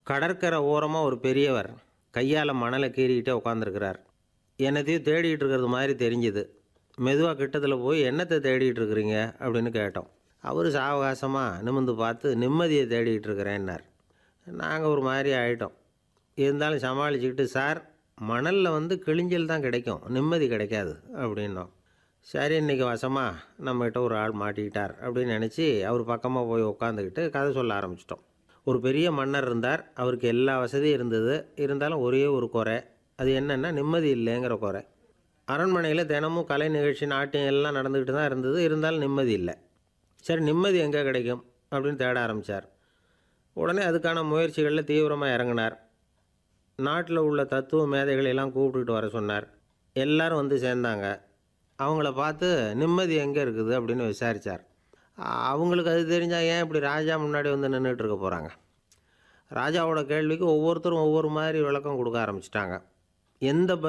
கடற்கரை ஓரமாக ஒரு பெரியவர் கையால் மணலை கீறிக்கிட்டே உட்காந்துருக்கிறார் என்னத்தையும் தேடிட்டு இருக்கிறது மாதிரி தெரிஞ்சுது மெதுவாக கிட்டத்தில் போய் என்னத்தை தேடிட்டு இருக்கிறீங்க அப்படின்னு கேட்டோம் அவர் சாவகாசமாக நிமிந்து பார்த்து நிம்மதியை தேடிட்டு இருக்கிறேன்னார் நாங்கள் ஒரு மாதிரி ஆகிட்டோம் இருந்தாலும் சமாளிச்சுக்கிட்டு சார் மணலில் வந்து கிழிஞ்சல் தான் கிடைக்கும் நிம்மதி கிடைக்காது அப்படின்னோம் சரி இன்னைக்கு வசமாக நம்மகிட்ட ஒரு ஆள் மாட்டிக்கிட்டார் அப்படின்னு நினச்சி அவர் பக்கமாக போய் உட்காந்துக்கிட்டு கதை சொல்ல ஆரம்பிச்சிட்டோம் ஒரு பெரிய மன்னர் இருந்தார் அவருக்கு எல்லா வசதியும் இருந்தது இருந்தாலும் ஒரே ஒரு குறை அது என்னென்னா நிம்மதி இல்லைங்கிற குறை அரண்மனையில் தினமும் கலை நிகழ்ச்சி நாட்டியம் எல்லாம் நடந்துக்கிட்டு தான் இருந்தது இருந்தாலும் நிம்மதி இல்லை சரி நிம்மதி எங்கே கிடைக்கும் அப்படின்னு தேட ஆரம்பித்தார் உடனே அதுக்கான முயற்சிகளில் தீவிரமாக இறங்கினார் நாட்டில் உள்ள தத்துவ மேதைகளை எல்லாம் கூப்பிட்டுட்டு வர சொன்னார் எல்லாரும் வந்து சேர்ந்தாங்க அவங்கள பார்த்து நிம்மதி எங்கே இருக்குது அப்படின்னு விசாரித்தார் அவங்களுக்கு அது தெரிஞ்சால் ஏன் இப்படி ராஜா முன்னாடி வந்து நின்றுட்டு இருக்க போகிறாங்க ராஜாவோட கேள்விக்கு ஒவ்வொருத்தரும் ஒவ்வொரு மாதிரி விளக்கம் கொடுக்க ஆரம்பிச்சிட்டாங்க எந்த